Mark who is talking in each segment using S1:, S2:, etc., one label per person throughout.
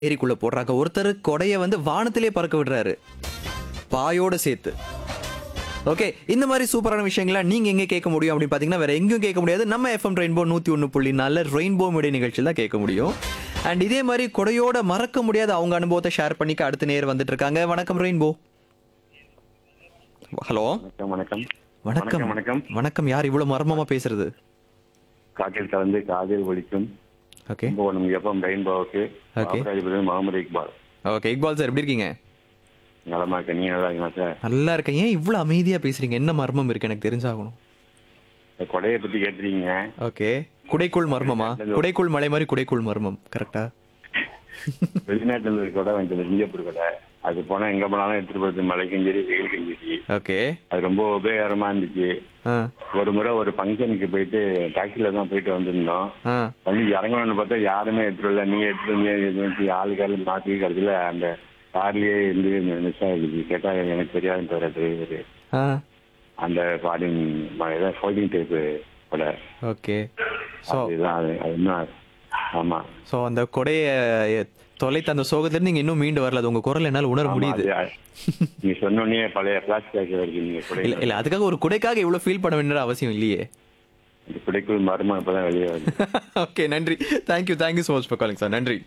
S1: ஏரிக்குள்ள போடுறாங்க ஒருத்தர் கொடைய வந்து வானத்திலே பறக்க விடுறாரு பாயோட சேர்த்து ஓகே இந்த மாதிரி சூப்பரான விஷயங்களை நீங்க எங்க கேட்க முடியும் அப்படின்னு பாத்தீங்கன்னா வேற எங்கேயும் கேட்க முடியாது நம்ம எஃப்எம் ரெயின்போ நூத்தி ஒன்று புள்ளி நாலு ரெயின்போ மீடிய நிகழ்ச்சியில் தான் கேட்க முடியும் அண்ட் இதே மாதிரி கொடையோட மறக்க முடியாத அவங்க அனுபவத்தை ஷேர் பண்ணிக்க அடுத்த நேர் வந்துட்டு இருக்காங்க வணக்கம் ரெயின்போ ஹலோ
S2: வணக்கம் வணக்கம்
S1: வணக்கம்
S2: வணக்கம்
S1: வணக்கம் யார் இவ்வளவு மர்மமா பேசுறது
S2: காற்றில் கலந்து காதில் ஒலிக்கும்
S1: ஓகே
S2: கும்பகோணம் எஃப்எம் ரெயின்போவுக்கு
S1: Okay.
S2: Babarajapuram Mohammed Iqbal
S1: okay Iqbal sir எப்படி இருக்கீங்க
S2: நலமா இருக்க நீங்க நல்லா இருக்கீங்களா சார்
S1: நல்லா இருக்கேன் ஏன் இவ்வளவு அமைதியா பேசுறீங்க என்ன மர்மம் இருக்கு எனக்கு தெரிஞ்சாகணும்
S2: இந்த கொடையை பத்தி கேட்டிருக்கீங்க
S1: ஓகே குடைக்குள் மர்மமா குடைக்குள் மலை மாதிரி குடைக்குள் மர்மம் கரெக்டா
S2: வெளிநாட்டுல இருந்து ஒரு கொடை வாங்கிட்டு வந்தேன், சிங்கப்பூர் கொடை அது போனா எங்க போனாலும் எடுத்துட்டு போறது மழைக்கும் சரி வெயிலுக்கும் சரி
S1: ஓகே
S2: அது ரொம்ப உபயோகரமா இருந்துச்சு
S1: ஆ
S2: ஒரு முறை ஒரு ஃபங்க்ஷனுக்கு போயிட்டு டாக்ஸில தான் போயிட்டு வந்திருந்தோம்
S1: ஆ
S2: வந்து இறங்கணும்னு பார்த்தா யாருமே எடுத்துட்டு வரல நீ எடுத்துட்டு வந்தீங்க, இது வந்து ஆளுக்காரு மாற்றி கடைசியில் அந்த கார்லயே இருந்து மிஸ் ஆகிடுச்சு கேட்டா எனக்கு தெரியாதுன்னு தவிர டிரைவர்
S1: ஆ
S2: அந்த பாடிங் ஏதாவது ஃபோல்டிங் டேப்பு கூட
S1: ஓகே ஸோ
S2: அதுதான் அது அது இன்னும் ஆமா
S1: ஸோ அந்த கொடைய தொலைத்த அந்த சோகத்துல நீங்க இன்னும் மீண்டு வரல அது உங்க குரல் என்னால் உணர
S2: ஆமா,
S1: முடியுது
S2: அது- நீங்க சொன்னோடனே பழைய பிளாஸ்டிக் வருது நீங்க
S1: இல்ல
S2: குடை
S1: இல்ல அதுக்காக ஒரு குடைக்காக இவ்வளவு ஃபீல் பண்ண வேண்டிய அவசியம் இல்லையே
S2: இந்த குடைக்குள் மருமம் இப்பதான் வெளியே வருது
S1: ஓகே நன்றி thank you thank you so much for calling sir நன்றி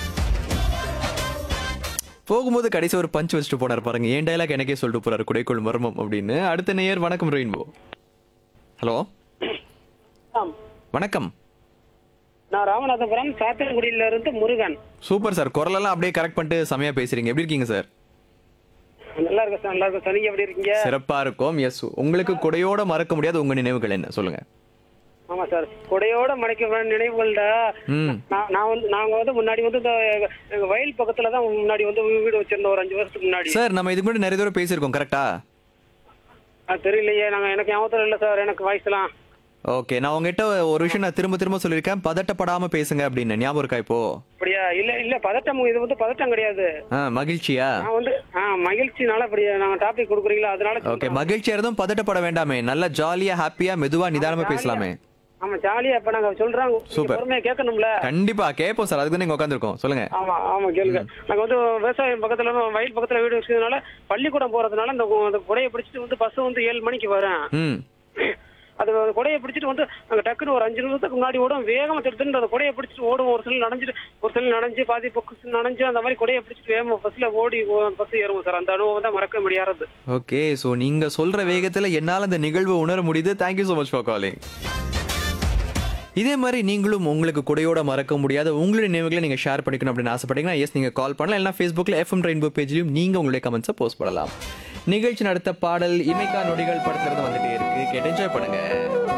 S1: போகும்போது கடைசி ஒரு பஞ்ச் வச்சுட்டு போனார் பாருங்க ஏன் டைலாக் எனக்கே சொல்லிட்டு போறாரு குடைக்குள் மர்மம் அப்படின்னு அடுத்த நேயர் வணக்கம் ரெயின்போ ஹலோ
S3: ஆம்.
S1: வணக்கம்
S3: நான் ராமநாதபுரம் சாத்தன்குடியில இருந்து முருகன்
S1: சூப்பர் சார் குரலெல்லாம் அப்படியே கரெக்ட் பண்ணிட்டு செமையா பேசுறீங்க எப்படி இருக்கீங்க சார்
S3: நல்லா இருக்கேன் சார் நல்லா இருக்கேன் சார் நீங்க எப்படி இருக்கீங்க
S1: சிறப்பா இருக்கும் எஸ் உங்களுக்கு குடையோட மறக்க முடியாத உங்க நினைவுகள் என்ன சொல்லுங்க
S3: ஆமா சார் கொடையோட மறைக்க நினைவுகள்டா
S1: ம்
S3: நான் நான் வந்து நாங்க வந்து முன்னாடி வந்து இந்த எங்க- எங்க வயல் பக்கத்துல தான் முன்னாடி வந்து வீடு வச்சிருந்தோம் ஒரு அஞ்சு வருஷத்துக்கு முன்னாடி
S1: சார் நம்ம இதுக்கு முன்னாடி நிறைய தடவை பேசியிருக்கோம் கரெக்டா
S3: அது தெரியலையே நாங்க எனக்கு ஞாபகத்துல இல்ல சார் எனக்கு வயசுலாம்
S1: ஓகே நான் உங்ககிட்ட ஒரு விஷயம் நான் திரும்ப திரும்ப சொல்லியிருக்கேன் பதட்டப்படாம பேசுங்க அப்படின்னு ஞாபகம் இருக்கா இப்போ
S3: அப்படியா இல்ல இல்ல பதட்டம் இது வந்து பதட்டம் கிடையாது
S1: ஆ மகிழ்ச்சியா
S3: நான் வந்து ஆ மகிழ்ச்சினால அப்படி நாங்க டாபிக் கொடுக்குறீங்களா அதனால
S1: ஓகே
S3: சொல்றேன்.
S1: மகிழ்ச்சியா இருந்தும் பதட்டப்பட வேண்டாமே நல்லா ஜாலியா ஹாப்பியா மெதுவா நிதானமா பேசலாமே
S3: ஆமா ஜாலியா இப்ப நாங்க சொல்றோம்
S1: Super.
S3: பொறுமையா கேட்கணும்ல
S1: கண்டிப்பா கேட்போம் சார் அதுக்கு தான் நீங்க உட்காந்துருக்கோம் சொல்லுங்க
S3: ஆமா ஆமா கேளுங்க நாங்க வந்து விவசாயம் பக்கத்துல வயல் பக்கத்துல வீடு வச்சதுனால பள்ளிக்கூடம் போறதுனால இந்த கு- அந்த குடையை பிடிச்சிட்டு வந்து பஸ் வந்து ஏழு மணிக்கு வரேன்
S1: ம்
S3: அது அந்த குடையை பிடிச்சிட்டு வந்து நாங்க டக்குன்னு ஒரு அஞ்சு நிமிஷத்துக்கு முன்னாடி ஓடும் வேகமா திருத்துட்டு அந்த குடையை பிடிச்சிட்டு ஓடுவோம் ஒரு சில நனைஞ்சிட்டு ஒரு சில நனைஞ்சு பாதி பக்கம் நனைஞ்சு அந்த மாதிரி குடையை பிடிச்சிட்டு வேகமா பஸ்ல ஓடி பஸ் ஏறுவோம் சார் அந்த அனுபவம் தான் மறக்க முடியாது
S1: ஓகே ஸோ நீங்க சொல்ற வேகத்துல என்னால இந்த நிகழ்வு உணர முடியுது thank you so much for calling இதே மாதிரி நீங்களும் உங்களுக்கு குடையோட மறக்க முடியாத உங்களுடைய நினைவுகளை நீங்க ஷேர் பண்ணிக்கணும் அப்படின்னு ஆசைப்பட்டீங்கன்னா எஸ் நீங்க கால் பண்ணலாம் இல்லைனா ஃபேஸ்புக்ல எஃப்எம் ரெயின்போ பேஜ்லயும் நீங்க உங்களுடைய கமெண்ட்ஸை போஸ்ட் பண்ணலாம் நிகழ்ச்சி நடத்த பாடல் இமைக்கா நொடிகள் படத்துல இருந்து வந்துட்டே இருக்கு கேட்டு என்ஜாய் பண்ணுங்க